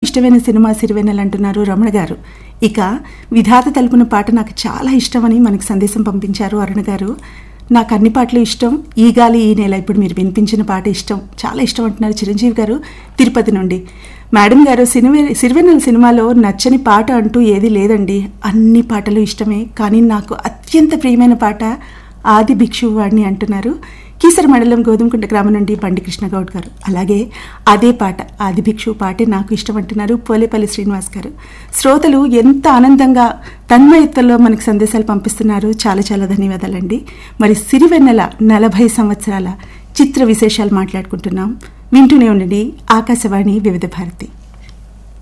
ఇష్టమైన సినిమా సిరివెన్నెల అంటున్నారు రమణ గారు ఇక విధాత తలుపున పాట నాకు చాలా ఇష్టమని మనకి సందేశం పంపించారు అరుణ గారు నాకు అన్ని పాటలు ఇష్టం ఈ గాలి ఈ నెల ఇప్పుడు మీరు వినిపించిన పాట ఇష్టం చాలా ఇష్టం అంటున్నారు చిరంజీవి గారు తిరుపతి నుండి మేడం గారు సినిమా సిరివెన్నెల సినిమాలో నచ్చని పాట అంటూ ఏది లేదండి అన్ని పాటలు ఇష్టమే కానీ నాకు అత్యంత ప్రియమైన పాట ఆది భిక్షువు వాడిని అంటున్నారు కీసర మండలం గోధుమకుంట గ్రామం నుండి బండి కృష్ణగౌడ్ గారు అలాగే అదే పాట ఆది భిక్షువు పాటే నాకు ఇష్టం అంటున్నారు పోలేపల్లి శ్రీనివాస్ గారు శ్రోతలు ఎంత ఆనందంగా తన్మయత్వంలో మనకు సందేశాలు పంపిస్తున్నారు చాలా చాలా ధన్యవాదాలండి మరి సిరివెన్నెల నలభై సంవత్సరాల చిత్ర విశేషాలు మాట్లాడుకుంటున్నాం వింటూనే ఉండండి ఆకాశవాణి వివిధ భారతి